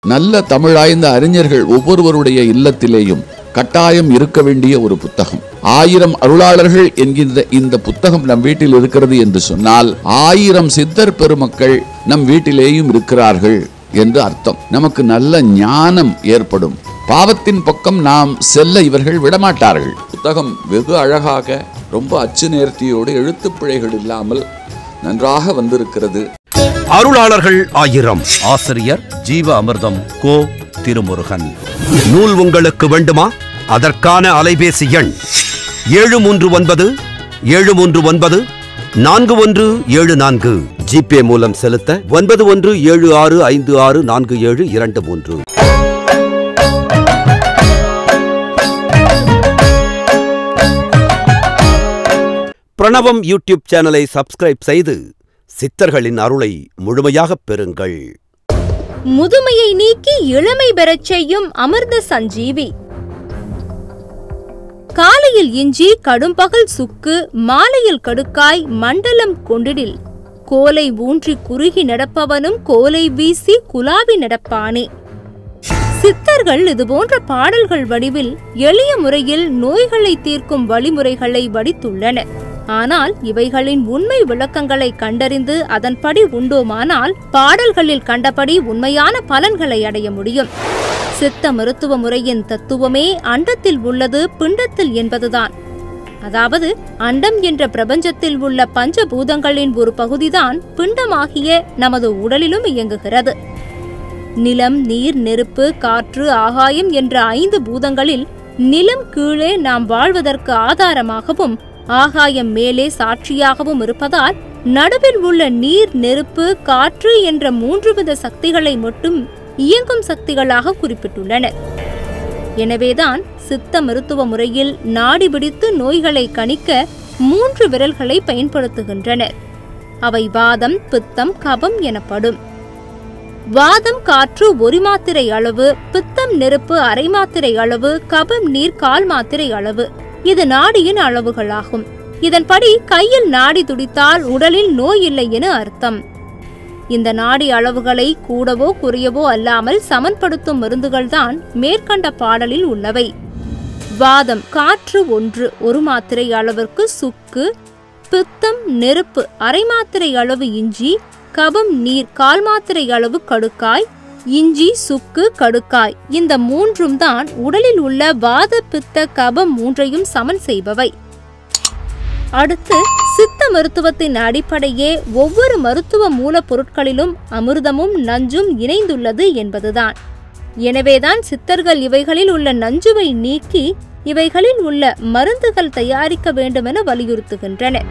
நல்ல தமிழாய்ந்த அறிஞர்கள் ஒவ்வொருவருடைய இல்லத்திலேயும் கட்டாயம் இருக்க வேண்டிய ஒரு புத்தகம் ஆயிரம் அருளாளர்கள் என்கின்ற இந்த புத்தகம் நம் வீட்டில் இருக்கிறது என்று சொன்னால் ஆயிரம் சித்தர் பெருமக்கள் நம் வீட்டிலேயும் இருக்கிறார்கள் என்று அர்த்தம் நமக்கு நல்ல ஞானம் ஏற்படும் பாவத்தின் பக்கம் நாம் செல்ல இவர்கள் விடமாட்டார்கள் புத்தகம் வெகு அழகாக ரொம்ப அச்சு நேர்த்தியோடு எழுத்துப் பிழைகள் இல்லாமல் நன்றாக வந்திருக்கிறது அருளாளர்கள் ஆயிரம் ஆசிரியர் ஜீவ அமிர்தம் கோ திருமுருகன் நூல் உங்களுக்கு வேண்டுமா அதற்கான அலைபேசி எண் ஏழு மூன்று ஒன்பது ஏழு மூன்று ஒன்பது நான்கு ஒன்று ஏழு நான்கு ஜிபே மூலம் செலுத்த ஒன்பது ஒன்று ஏழு ஆறு ஐந்து ஆறு நான்கு ஏழு இரண்டு மூன்று பிரணவம் யூடியூப் சேனலை சப்ஸ்கிரைப் செய்து சித்தர்களின் அருளை முழுமையாகப் பெறுங்கள் முதுமையை நீக்கி இளமை பெறச் செய்யும் அமிர்த சஞ்சீவி காலையில் இஞ்சி கடும்பகல் சுக்கு மாலையில் கடுக்காய் மண்டலம் கொண்டிடில் கோலை ஊன்றி குறுகி நடப்பவனும் கோலை வீசி குலாவி நடப்பானே சித்தர்கள் இதுபோன்ற பாடல்கள் வடிவில் எளிய முறையில் நோய்களை தீர்க்கும் வழிமுறைகளை வடித்துள்ளனர் ஆனால் இவைகளின் உண்மை விளக்கங்களை கண்டறிந்து அதன்படி உண்டோமானால் பாடல்களில் கண்டபடி உண்மையான பலன்களை அடைய முடியும் சித்த மருத்துவ முறையின் தத்துவமே அண்டத்தில் உள்ளது பிண்டத்தில் என்பதுதான் அதாவது அண்டம் என்ற பிரபஞ்சத்தில் உள்ள பஞ்சபூதங்களின் ஒரு பகுதிதான் பிண்டமாகிய நமது உடலிலும் இயங்குகிறது நிலம் நீர் நெருப்பு காற்று ஆகாயம் என்ற ஐந்து பூதங்களில் நிலம் கீழே நாம் வாழ்வதற்கு ஆதாரமாகவும் ஆகாயம் மேலே சாட்சியாகவும் இருப்பதால் நடுவில் உள்ள நீர் நெருப்பு காற்று என்ற மூன்று வித சக்திகளை மட்டும் இயங்கும் சக்திகளாக குறிப்பிட்டுள்ளனர் எனவேதான் சித்த மருத்துவ முறையில் நாடி பிடித்து நோய்களை கணிக்க மூன்று விரல்களை பயன்படுத்துகின்றனர் அவை வாதம் பித்தம் கபம் எனப்படும் வாதம் காற்று ஒரு மாத்திரை அளவு பித்தம் நெருப்பு அரை மாத்திரை அளவு கபம் நீர் கால் மாத்திரை அளவு இது நாடியின் அளவுகளாகும் இதன்படி கையில் நாடி துடித்தால் உடலில் நோய் இல்லை என அர்த்தம் இந்த நாடி அளவுகளை கூடவோ குறையவோ அல்லாமல் சமன்படுத்தும் மருந்துகள்தான் மேற்கண்ட பாடலில் உள்ளவை வாதம் காற்று ஒன்று ஒரு மாத்திரை அளவிற்கு சுக்கு பித்தம் நெருப்பு அரை மாத்திரை அளவு இஞ்சி கபம் நீர் கால் மாத்திரை அளவு கடுக்காய் இஞ்சி சுக்கு கடுக்காய் இந்த மூன்றும் தான் உடலில் உள்ள வாத பித்த கபம் மூன்றையும் சமன் செய்பவை அடுத்து சித்த மருத்துவத்தின் அடிப்படையே ஒவ்வொரு மருத்துவ மூலப்பொருட்களிலும் அமிர்தமும் நஞ்சும் இணைந்துள்ளது என்பதுதான் எனவேதான் சித்தர்கள் இவைகளில் உள்ள நஞ்சுவை நீக்கி இவைகளில் உள்ள மருந்துகள் தயாரிக்க வேண்டுமென வலியுறுத்துகின்றனர்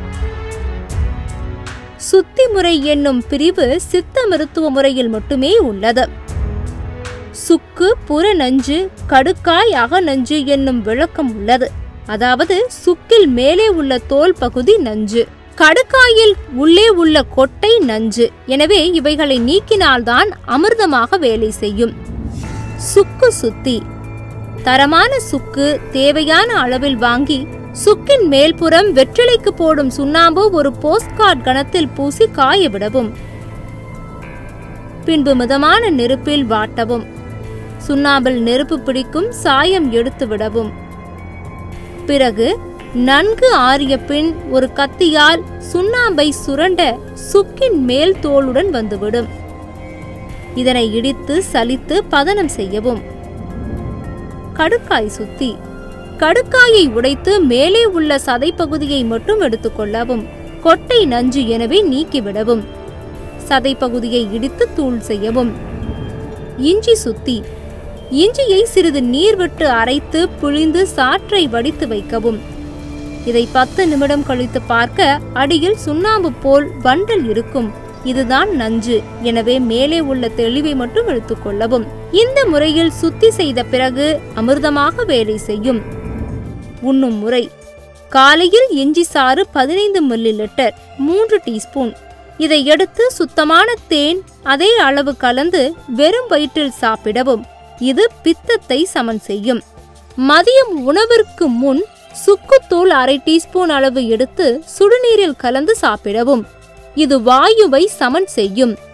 சுத்தி முறை என்னும் பிரிவு சித்த மருத்துவ முறையில் மட்டுமே உள்ளது சுக்கு புற நஞ்சு கடுக்காய் அகநஞ்சு என்னும் விளக்கம் உள்ளது அதாவது சுக்கில் மேலே உள்ள தோல் பகுதி நஞ்சு கடுக்காயில் உள்ளே உள்ள கொட்டை நஞ்சு எனவே இவைகளை நீக்கினால்தான் அமிர்தமாக வேலை செய்யும் சுக்கு சுத்தி தரமான சுக்கு தேவையான அளவில் வாங்கி சுக்கின் மேல்புறம் வெற்றிலைக்கு போடும் சுண்ணாம்பு ஒரு போஸ்ட்கார்ட் கணத்தில் பூசி காய விடவும் பின்பு மிதமான நெருப்பில் வாட்டவும் சுண்ணாம்பில் நெருப்பு பிடிக்கும் சாயம் எடுத்து விடவும் பிறகு நன்கு ஆறிய பின் ஒரு கத்தியால் சுண்ணாம்பை சுரண்ட சுக்கின் மேல் தோலுடன் வந்துவிடும் இதனை இடித்து சலித்து பதனம் செய்யவும் கடுக்காய் சுத்தி கடுக்காயை உடைத்து மேலே உள்ள சதைப்பகுதியை மட்டும் எடுத்துக்கொள்ளவும் கொட்டை நஞ்சு எனவே நீக்கிவிடவும் சதைப்பகுதியை இடித்து தூள் செய்யவும் இஞ்சி சுத்தி இஞ்சியை சிறிது நீர் விட்டு அரைத்து புழிந்து சாற்றை வடித்து வைக்கவும் இதை பத்து நிமிடம் கழித்து பார்க்க அடியில் சுண்ணாம்பு போல் வண்டல் இருக்கும் இதுதான் நஞ்சு எனவே மேலே உள்ள தெளிவை மட்டும் எடுத்துக்கொள்ளவும் இந்த முறையில் சுத்தி செய்த பிறகு அமிர்தமாக வேலை செய்யும் உண்ணும் முறை காலையில் இஞ்சி சாறு பதினைந்து மில்லி லிட்டர் மூன்று டீஸ்பூன் இதை எடுத்து சுத்தமான தேன் அதே அளவு கலந்து வெறும் வயிற்றில் சாப்பிடவும் இது பித்தத்தை சமன் செய்யும் மதியம் உணவிற்கு முன் சுக்குத்தூள் அரை டீஸ்பூன் அளவு எடுத்து சுடுநீரில் கலந்து சாப்பிடவும் இது வாயுவை சமன் செய்யும்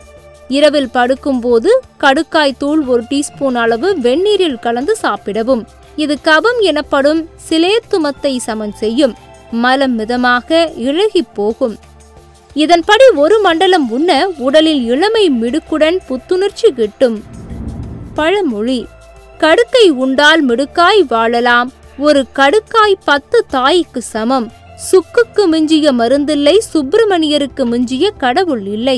இரவில் படுக்கும்போது கடுக்காய் தூள் ஒரு டீஸ்பூன் அளவு வெந்நீரில் கலந்து சாப்பிடவும் இது கபம் எனப்படும் சிலேத்துமத்தை சமன் செய்யும் மலம் மிதமாக இழகிப் போகும் இதன்படி ஒரு மண்டலம் உண்ண உடலில் இளமை மிடுக்குடன் புத்துணர்ச்சி கிட்டும் பழமொழி கடுக்கை உண்டால் மிடுக்காய் வாழலாம் ஒரு கடுக்காய் பத்து தாய்க்கு சமம் சுக்குக்கு மிஞ்சிய மருந்தில்லை சுப்பிரமணியருக்கு மிஞ்சிய கடவுள் இல்லை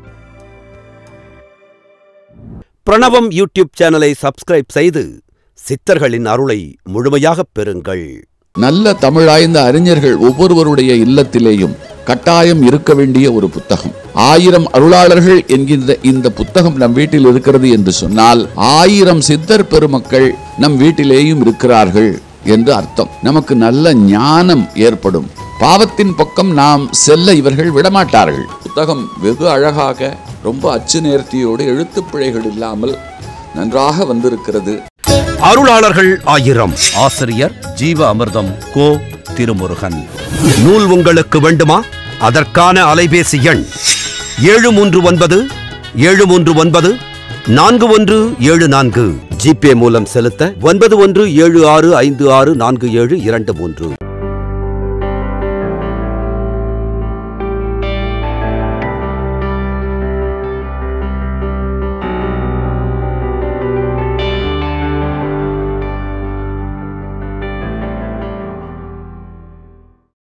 பிரணவம் யூடியூப் சேனலை சப்ஸ்கிரைப் செய்து சித்தர்களின் அருளை முழுமையாகப் பெறுங்கள் நல்ல தமிழாய்ந்த அறிஞர்கள் ஒவ்வொருவருடைய இல்லத்திலேயும் கட்டாயம் இருக்க வேண்டிய ஒரு புத்தகம் ஆயிரம் அருளாளர்கள் என்கின்ற இந்த புத்தகம் நம் வீட்டில் இருக்கிறது என்று சொன்னால் ஆயிரம் சித்தர் பெருமக்கள் நம் வீட்டிலேயும் இருக்கிறார்கள் என்று அர்த்தம் நமக்கு நல்ல ஞானம் ஏற்படும் பாவத்தின் பக்கம் நாம் செல்ல இவர்கள் விடமாட்டார்கள் புத்தகம் வெகு அழகாக ரொம்ப அச்சு நேர்த்தியோடு எழுத்துப் பிழைகள் இல்லாமல் நன்றாக வந்திருக்கிறது அருளாளர்கள் ஆயிரம் ஆசிரியர் ஜீவ அமிர்தம் கோ திருமுருகன் நூல் உங்களுக்கு வேண்டுமா அதற்கான அலைபேசி எண் ஏழு மூன்று ஒன்பது ஏழு மூன்று ஒன்பது நான்கு ஒன்று ஏழு நான்கு ஜிபே மூலம் செலுத்த ஒன்பது ஒன்று ஏழு ஆறு ஐந்து ஆறு நான்கு ஏழு இரண்டு மூன்று